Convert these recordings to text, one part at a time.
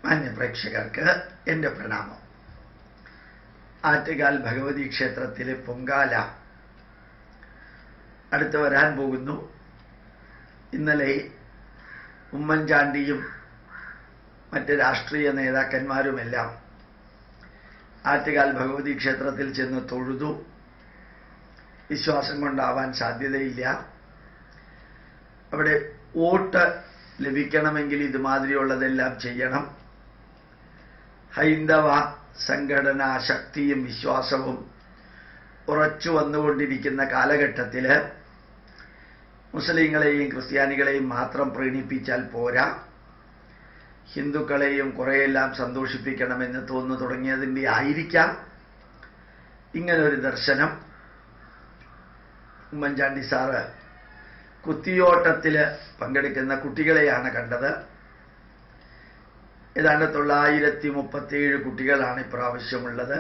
മാന്യ പ്രേക്ഷകർക്ക് എൻ്റെ പ്രണാമം ആറ്റുകാൽ ഭഗവതി ക്ഷേത്രത്തിലെ പൊങ്കാല അടുത്ത് വരാൻ പോകുന്നു ഇന്നലെ ഉമ്മൻചാണ്ടിയും മറ്റ് രാഷ്ട്രീയ നേതാക്കന്മാരുമെല്ലാം ആറ്റുകാൽ ഭഗവതി ക്ഷേത്രത്തിൽ ചെന്ന് തൊഴുതു വിശ്വാസം കൊണ്ടാവാൻ സാധ്യതയില്ല അവിടെ വോട്ട് ലഭിക്കണമെങ്കിൽ ഇതുമാതിരിയുള്ളതെല്ലാം ചെയ്യണം ഹൈന്ദവ സംഘടനാ ശക്തിയും വിശ്വാസവും ഉറച്ചു വന്നുകൊണ്ടിരിക്കുന്ന കാലഘട്ടത്തിൽ മുസ്ലിങ്ങളെയും ക്രിസ്ത്യാനികളെയും മാത്രം പ്രീണിപ്പിച്ചാൽ പോരാ ഹിന്ദുക്കളെയും കുറെയെല്ലാം സന്തോഷിപ്പിക്കണമെന്ന് തോന്നു തുടങ്ങിയതിൻ്റെ ആയിരിക്കാം ഇങ്ങനൊരു ദർശനം ഉമ്മൻചാണ്ടി സാറ് കുത്തിയോട്ടത്തിൽ പങ്കെടുക്കുന്ന കുട്ടികളെയാണ് കണ്ടത് ഏതാണ്ട് തൊള്ളായിരത്തി മുപ്പത്തിയേഴ് കുട്ടികളാണ് ഇപ്രാവശ്യമുള്ളത്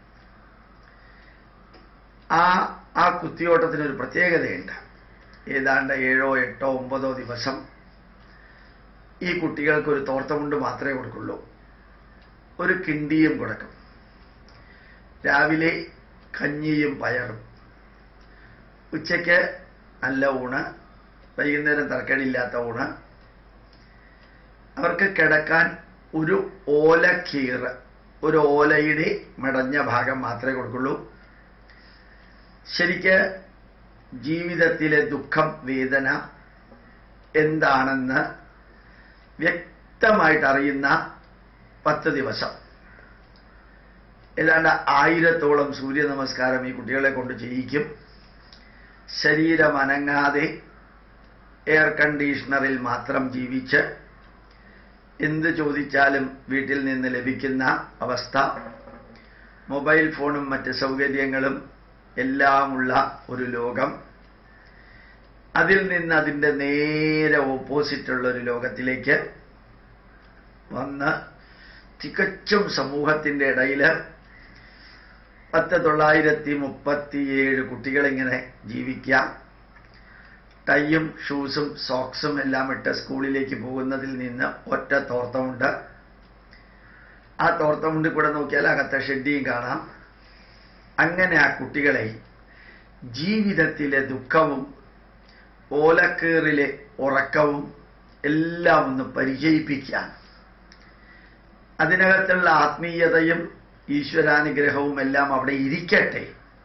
ആ ആ കുത്തിയോട്ടത്തിനൊരു പ്രത്യേകതയുണ്ട് ഏതാണ്ട് ഏഴോ എട്ടോ ഒമ്പതോ ദിവസം ഈ കുട്ടികൾക്ക് ഒരു തോർത്തമുണ്ട് മാത്രമേ കൊടുക്കുള്ളൂ ഒരു കിണ്ടിയും കൊടുക്കും രാവിലെ കഞ്ഞിയും പയറും ഉച്ചയ്ക്ക് നല്ല ഊണ് വൈകുന്നേരം തർക്കടില്ലാത്ത ഊണ് അവർക്ക് കിടക്കാൻ ഒരു ഓലക്കീറ് ഒരു ഓലയുടെ മെടഞ്ഞ ഭാഗം മാത്രമേ കൊടുക്കുള്ളൂ ശരിക്ക് ജീവിതത്തിലെ ദുഃഖം വേദന എന്താണെന്ന് വ്യക്തമായിട്ട് അറിയുന്ന പത്ത് ദിവസം ഏതാണ്ട് ആയിരത്തോളം സൂര്യ നമസ്കാരം ഈ കുട്ടികളെ കൊണ്ട് ചെയ്യിക്കും ശരീരം അനങ്ങാതെ എയർ കണ്ടീഷണറിൽ മാത്രം ജീവിച്ച് എന്ത് ചോദിച്ചാലും വീട്ടിൽ നിന്ന് ലഭിക്കുന്ന അവസ്ഥ മൊബൈൽ ഫോണും മറ്റ് സൗകര്യങ്ങളും എല്ലാമുള്ള ഒരു ലോകം അതിൽ നിന്ന് അതിൻ്റെ നേരെ ഓപ്പോസിറ്റുള്ള ഒരു ലോകത്തിലേക്ക് വന്ന് തികച്ചും സമൂഹത്തിൻ്റെ ഇടയിൽ പത്ത് തൊള്ളായിരത്തി മുപ്പത്തിയേഴ് കുട്ടികളിങ്ങനെ ജീവിക്കാം ടൈയും ഷൂസും സോക്സും എല്ലാം ഇട്ട് സ്കൂളിലേക്ക് പോകുന്നതിൽ നിന്ന് ഒറ്റ തോർത്തമുണ്ട് ആ തോർത്തമുണ്ടിൽ കൂടെ നോക്കിയാൽ അകത്തെ ഷെഡിയും കാണാം അങ്ങനെ ആ കുട്ടികളെ ജീവിതത്തിലെ ദുഃഖവും ഓലക്കേറിലെ ഉറക്കവും എല്ലാം ഒന്ന് പരിചയിപ്പിക്കാൻ അതിനകത്തുള്ള ആത്മീയതയും ഈശ്വരാനുഗ്രഹവും എല്ലാം അവിടെ ഇരിക്കട്ടെ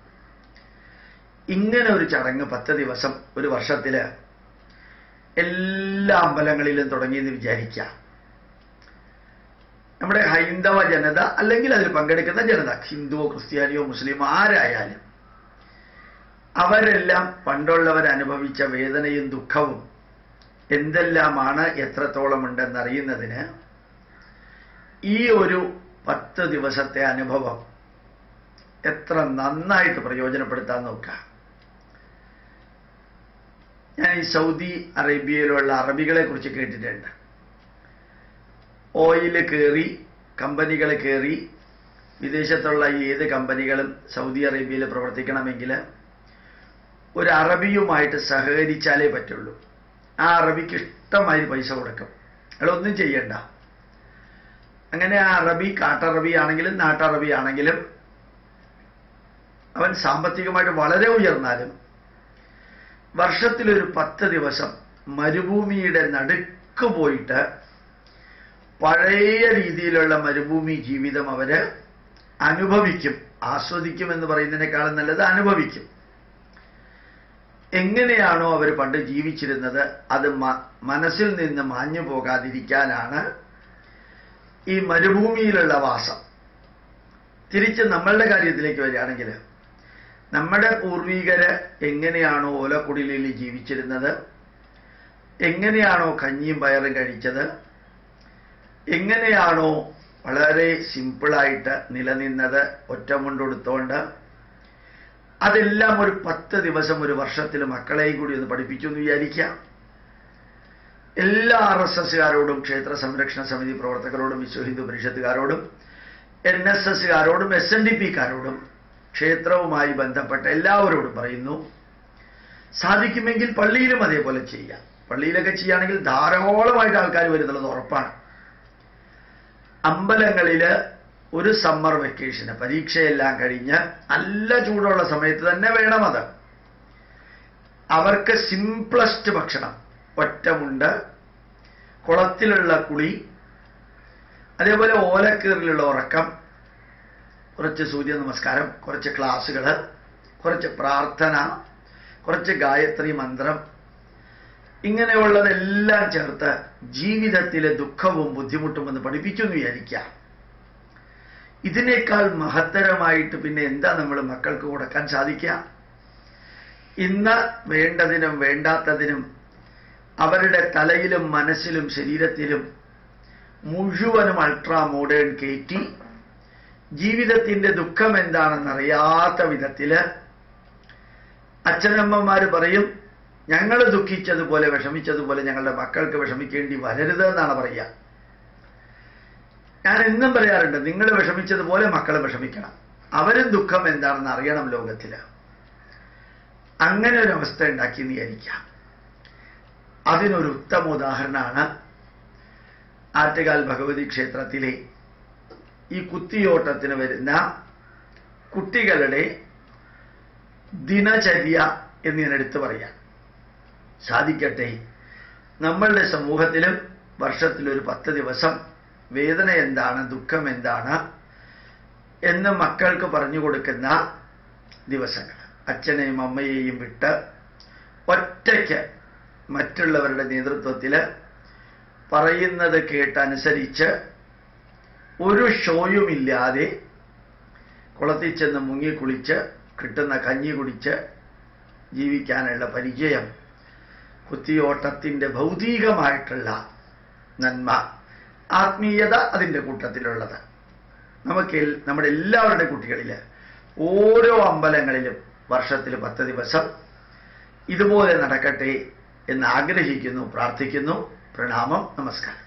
ഇങ്ങനെ ഒരു ചടങ്ങ് പത്ത് ദിവസം ഒരു വർഷത്തില് എല്ലാ അമ്പലങ്ങളിലും തുടങ്ങിയെന്ന് വിചാരിക്കാം നമ്മുടെ ഹൈന്ദവ ജനത അല്ലെങ്കിൽ അതിൽ പങ്കെടുക്കുന്ന ജനത ഹിന്ദുവോ ക്രിസ്ത്യാനിയോ മുസ്ലിമോ ആരായാലും അവരെല്ലാം പണ്ടുള്ളവർ അനുഭവിച്ച വേദനയും ദുഃഖവും എന്തെല്ലാമാണ് എത്രത്തോളം ഉണ്ടെന്നറിയുന്നതിന് ഈ ഒരു പത്ത് ദിവസത്തെ അനുഭവം എത്ര നന്നായിട്ട് പ്രയോജനപ്പെടുത്താൻ നോക്കുക ഞാൻ ഈ സൗദി അറേബ്യയിലുള്ള അറബികളെ കുറിച്ച് കേട്ടിട്ടുണ്ട് ഓയിൽ കയറി കമ്പനികൾ കയറി വിദേശത്തുള്ള ഏത് കമ്പനികളും സൗദി അറേബ്യയിൽ പ്രവർത്തിക്കണമെങ്കിൽ ഒരു അറബിയുമായിട്ട് സഹകരിച്ചാലേ പറ്റുള്ളൂ ആ അറബിക്ക് ഇഷ്ടമായി പൈസ കൊടുക്കും അയാളൊന്നും ചെയ്യണ്ട അങ്ങനെ ആ അറബി കാട്ടറബി ആണെങ്കിലും നാട്ടറബി ആണെങ്കിലും അവൻ സാമ്പത്തികമായിട്ട് വളരെ ഉയർന്നാലും വർഷത്തിലൊരു പത്ത് ദിവസം മരുഭൂമിയുടെ നടുക്ക് പോയിട്ട് പഴയ രീതിയിലുള്ള മരുഭൂമി ജീവിതം അവര് അനുഭവിക്കും ആസ്വദിക്കും എന്ന് പറയുന്നതിനേക്കാളും നല്ലത് അനുഭവിക്കും എങ്ങനെയാണോ അവർ പണ്ട് ജീവിച്ചിരുന്നത് അത് മനസ്സിൽ നിന്ന് മാഞ്ഞു പോകാതിരിക്കാനാണ് ഈ മരുഭൂമിയിലുള്ള വാസം തിരിച്ച് നമ്മളുടെ കാര്യത്തിലേക്ക് വരികയാണെങ്കിൽ നമ്മുടെ പൂർവികര് എങ്ങനെയാണോ ഓലക്കുടിലിൽ ജീവിച്ചിരുന്നത് എങ്ങനെയാണോ കഞ്ഞിയും പയറും കഴിച്ചത് എങ്ങനെയാണോ വളരെ സിമ്പിളായിട്ട് നിലനിന്നത് ഒറ്റമുണ്ടെടുത്തോണ്ട് അതെല്ലാം ഒരു പത്ത് ദിവസം ഒരു വർഷത്തിൽ മക്കളെയും കൂടി ഒന്ന് പഠിപ്പിച്ചു എന്ന് വിചാരിക്കാം എല്ലാ ആർ എസ് എസ്സുകാരോടും ക്ഷേത്ര സംരക്ഷണ സമിതി പ്രവർത്തകരോടും വിശ്വ ഹിന്ദു പരിഷത്തുകാരോടും എൻ എസ് എസ്സുകാരോടും എസ് എൻ ഡി പിക്കാരോടും ക്ഷേത്രവുമായി ബന്ധപ്പെട്ട എല്ലാവരോടും പറയുന്നു സാധിക്കുമെങ്കിൽ പള്ളിയിലും അതേപോലെ ചെയ്യാം പള്ളിയിലൊക്കെ ചെയ്യുകയാണെങ്കിൽ ധാരാളമായിട്ട് ആൾക്കാർ വരുന്നുള്ളത് ഉറപ്പാണ് അമ്പലങ്ങളിൽ ഒരു സമ്മർ വെക്കേഷന് പരീക്ഷയെല്ലാം കഴിഞ്ഞ് നല്ല ചൂടുള്ള സമയത്ത് തന്നെ വേണം അത് അവർക്ക് സിംപ്ലസ്റ്റ് ഭക്ഷണം ഒറ്റമുണ്ട് കുളത്തിലുള്ള കുളി അതേപോലെ ഓലക്കീറിലുള്ള ഉറക്കം കുറച്ച് സൂര്യ നമസ്കാരം കുറച്ച് ക്ലാസ്സുകൾ കുറച്ച് പ്രാർത്ഥന കുറച്ച് ഗായത്രി മന്ത്രം ഇങ്ങനെയുള്ളതെല്ലാം ചേർത്ത് ജീവിതത്തിലെ ദുഃഖവും ബുദ്ധിമുട്ടും എന്ന് പഠിപ്പിച്ചു എന്ന് വിചാരിക്കാം ഇതിനേക്കാൾ മഹത്തരമായിട്ട് പിന്നെ എന്താ നമ്മൾ മക്കൾക്ക് കൊടുക്കാൻ സാധിക്കുക ഇന്ന് വേണ്ടതിനും വേണ്ടാത്തതിനും അവരുടെ തലയിലും മനസ്സിലും ശരീരത്തിലും മുഴുവനും അൾട്രാ മോഡേൺ കയറ്റി ജീവിതത്തിന്റെ ദുഃഖം എന്താണെന്നറിയാത്ത വിധത്തില് അച്ഛനമ്മമാർ പറയും ഞങ്ങൾ ദുഃഖിച്ചതുപോലെ വിഷമിച്ചതുപോലെ ഞങ്ങളുടെ മക്കൾക്ക് വിഷമിക്കേണ്ടി വരരുത് എന്നാണ് പറയുക ഞാൻ എന്നും പറയാറുണ്ട് നിങ്ങൾ വിഷമിച്ചതുപോലെ മക്കൾ വിഷമിക്കണം അവരും ദുഃഖം എന്താണെന്ന് അറിയണം ലോകത്തില് അങ്ങനെ ഒരു അവസ്ഥ ഉണ്ടാക്കി എന്ന് വിചാരിക്കാം അതിനൊരു ഉത്തമ ഉദാഹരണമാണ് ആറ്റുകാൽ ഭഗവതി ക്ഷേത്രത്തിലെ ഈ കുത്തിയോട്ടത്തിന് വരുന്ന കുട്ടികളുടെ ദിനചര്യ എന്ന് ഞാൻ എടുത്തു പറയാം സാധിക്കട്ടെ നമ്മളുടെ സമൂഹത്തിലും വർഷത്തിലൊരു പത്ത് ദിവസം വേദന എന്താണ് ദുഃഖം എന്താണ് എന്ന് മക്കൾക്ക് പറഞ്ഞു കൊടുക്കുന്ന ദിവസങ്ങൾ അച്ഛനെയും അമ്മയെയും വിട്ട് ഒറ്റയ്ക്ക് മറ്റുള്ളവരുടെ നേതൃത്വത്തിൽ പറയുന്നത് കേട്ടനുസരിച്ച് ഒരു ഷോയുമില്ലാതെ കുളത്തിൽ ചെന്ന് മുങ്ങിക്കുളിച്ച് കിട്ടുന്ന കഞ്ഞി കുടിച്ച് ജീവിക്കാനുള്ള പരിചയം കുത്തിയോട്ടത്തിൻ്റെ ഭൗതികമായിട്ടുള്ള നന്മ ആത്മീയത അതിൻ്റെ കൂട്ടത്തിലുള്ളത് നമുക്ക് എൽ- നമ്മുടെ എല്ലാവരുടെ കുട്ടികളിൽ ഓരോ അമ്പലങ്ങളിലും വർഷത്തിൽ പത്ത് ദിവസം ഇതുപോലെ നടക്കട്ടെ എന്ന് ആഗ്രഹിക്കുന്നു പ്രാർത്ഥിക്കുന്നു പ്രണാമം നമസ്കാരം